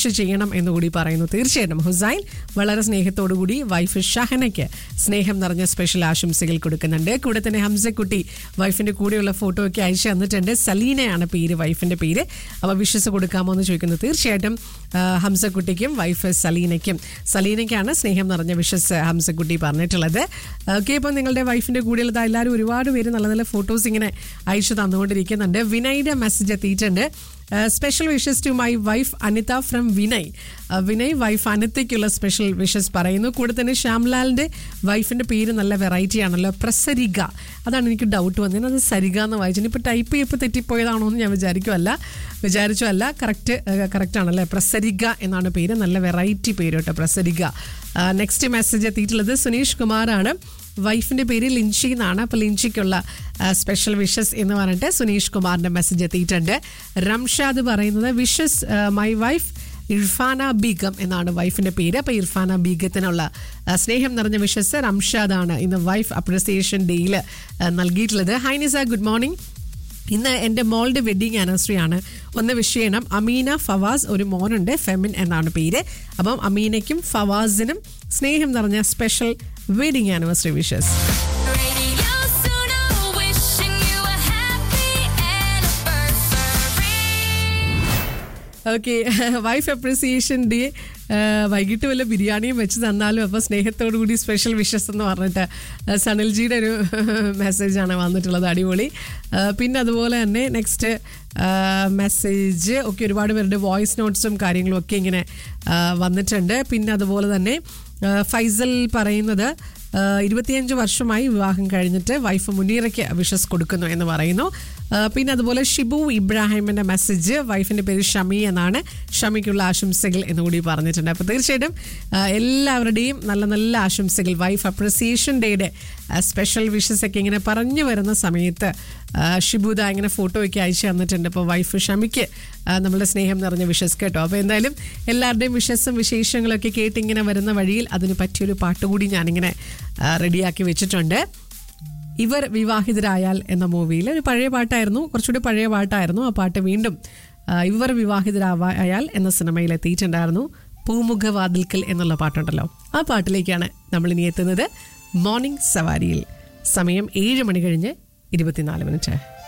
ചെയ്യണം എന്നുകൂടി പറയുന്നു തീർച്ചയായിട്ടും ഹുസൈൻ വളരെ സ്നേഹത്തോടു കൂടി വൈഫ് ഷഹനയ്ക്ക് സ്നേഹം നിറഞ്ഞ സ്പെഷ്യൽ ആശംസകൾ കൊടുക്കുന്നുണ്ട് കൂടെ തന്നെ ഹംസക്കുട്ടി വൈഫിന്റെ കൂടെയുള്ള ഫോട്ടോ ഒക്കെ അയച്ചു തന്നിട്ടുണ്ട് സലീനയാണ് പേര് വൈഫിന്റെ പേര് അപ്പോൾ വിശ്വസ് കൊടുക്കാമോ എന്ന് ചോദിക്കുന്നു തീർച്ചയായിട്ടും ആ, ഹംസക്കുട്ടിക്കും വൈഫ് സലീനയ്ക്കും സലീനയ്ക്കാണ് സ്നേഹം നിറഞ്ഞ വിശ്വസ് ഹംസക്കുട്ടി പറഞ്ഞിട്ടുള്ളത് ഓക്കെ ഇപ്പം നിങ്ങളുടെ വൈഫിന്റെ കൂടെയുള്ളത് എല്ലാവരും ഒരുപാട് പേര് നല്ല നല്ല ഫോട്ടോസ് ഇങ്ങനെ അയച്ചു തന്നുകൊണ്ടിരിക്കുന്നുണ്ട് വിനയുടെ മെസ്സേജ് എത്തിയിട്ടുണ്ട് special wishes to my wife Anitha from Vinay ആ, വിനയ് വൈഫ് അനിതയ്ക്കുള്ള സ്പെഷ്യൽ വിഷസ് പറയുന്നു കൂടെ തന്നെ ശ്യാംലാലിന്റെ വൈഫിന്റെ പേര് നല്ല വെറൈറ്റി ആണല്ലോ പ്രസരിക അതാണ് എനിക്ക് ഡൗട്ട് വന്നത് അത് സരിക എന്ന് വായിച്ചു ഇപ്പോൾ ടൈപ്പ് ചെയ്യപ്പോൾ തെറ്റിപ്പോയതാണോ എന്ന് ഞാൻ വിചാരിക്കുമല്ല വിചാരിച്ചു അല്ല കറക്റ്റ് കറക്റ്റ് ആണല്ലേ പ്രസരിക എന്നാണ് പേര് നല്ല വെറൈറ്റി പേര് കേട്ടോ പ്രസരിക നെക്സ്റ്റ് മെസ്സേജ് എത്തിയിട്ടുള്ളത് സുനീഷ് കുമാറാണ് വൈഫിന്റെ പേര് ലിൻഷി എന്നാണ് അപ്പോൾ ലിൻഷിക്കുള്ള സ്പെഷ്യൽ വിഷസ് എന്ന് പറഞ്ഞിട്ട് സുനീഷ് കുമാറിന്റെ മെസ്സേജ് എത്തിയിട്ടുണ്ട് റംഷാദ് പറയുന്നത് wishes my wife Irfana Begum എന്നാണ് വൈഫിന്റെ പേര് അപ്പോൾ ഇർഫാന ബീഗത്തിനുള്ള ആ, സ്നേഹം നിറഞ്ഞ വിഷസ് റംഷാദാണ് ഇന്ന് വൈഫ് അപ്രിസിയേഷൻ ഡേയിൽ നൽകിയിട്ടുള്ളത് ഹൈനിസ ഗുഡ് മോർണിംഗ് ഇന്ന് എൻ്റെ മോളുടെ വെഡിങ് ആനിവേഴ്സറി ആണ് ഒന്ന് വിഷ് ചെയ്യണം അമീന ഫവാസ് ഒരു മോനുണ്ട് ഫെമിൻ എന്നാണ് പേര് അപ്പം അമീനയ്ക്കും ഫവാസിനും സ്നേഹം നിറഞ്ഞ special wedding anniversary wishes Radio Suno, wishing you a happy anniversary. Okay wife appreciation day വൈകിട്ട് വല്ല ബിരിയാണിയും വെച്ച് തന്നാലും അപ്പോൾ സ്നേഹത്തോടു കൂടി സ്പെഷ്യൽ വിഷസ് എന്ന് പറഞ്ഞിട്ട് ആ, സനൽജിയുടെ ഒരു മെസ്സേജാണ് വന്നിട്ടുള്ളത് അടിപൊളി ആ, പിന്നെ അതുപോലെ തന്നെ നെക്സ്റ്റ് മെസ്സേജ് ഒക്കെ ഒരുപാട് പേരുടെ വോയിസ് നോട്ട്സും കാര്യങ്ങളും ഒക്കെ ഇങ്ങനെ ആ, വന്നിട്ടുണ്ട് പിന്നെ അതുപോലെ തന്നെ ആ, ഫൈസൽ പറയുന്നത് ആ, ഇരുപത്തിയഞ്ച് വർഷമായി വിവാഹം കഴിഞ്ഞിട്ട് വൈഫ് മുനീറയ്ക്ക് വിഷസ് കൊടുക്കുന്നു എന്ന് പറയുന്നു ആ, പിന്നെ അതുപോലെ ഷിബു ഇബ്രാഹിമിന്റെ മെസ്സേജ് വൈഫിന്റെ പേര് ഷമി എന്നാണ് ഷമിക്കുള്ള ആശംസകൾ എന്നുകൂടി പറഞ്ഞിട്ടുണ്ട് അപ്പോൾ തീർച്ചയായിട്ടും ആ, എല്ലാവരുടെയും നല്ല നല്ല ആശംസകൾ വൈഫ് അപ്രിസിയേഷൻ ഡേയുടെ സ്പെഷ്യൽ വിഷസ് ഒക്കെ ഇങ്ങനെ പറഞ്ഞു വരുന്ന സമയത്ത് ആ, ഷിബുദ ഇങ്ങനെ ഫോട്ടോ ഒക്കെ അയച്ചു തന്നിട്ടുണ്ട് അപ്പോൾ വൈഫ് ഷമിക്ക് ആ, നമ്മളുടെ സ്നേഹം നിറഞ്ഞ വിഷസ് കേട്ടോ അപ്പോൾ എന്തായാലും എല്ലാവരുടെയും വിഷസും വിശേഷങ്ങളൊക്കെ കേട്ട് ഇങ്ങനെ വരുന്ന വഴിയിൽ അതിന് പറ്റിയൊരു പാട്ടുകൂടി ഞാനിങ്ങനെ ആ, റെഡിയാക്കി വെച്ചിട്ടുണ്ട് ഇവർ വിവാഹിതരായാൽ എന്ന മൂവിയിൽ ഒരു പഴയ പാട്ടായിരുന്നു കുറച്ചുകൂടി പഴയ പാട്ടായിരുന്നു ആ പാട്ട് വീണ്ടും ആ, ഇവർ വിവാഹിതരായാൽ എന്ന സിനിമയിൽ എത്തിയിട്ടുണ്ടായിരുന്നു പൂമുഖവാതിൽക്കൽ എന്നുള്ള പാട്ടുണ്ടല്ലോ ആ പാട്ടിലേക്കാണ് നമ്മൾ ഇനി എത്തുന്നത് മോർണിംഗ് സവാരിയിൽ സമയം ഏഴ് മണി കഴിഞ്ഞ് ഇരുപത്തിനാല് മിനിറ്റ്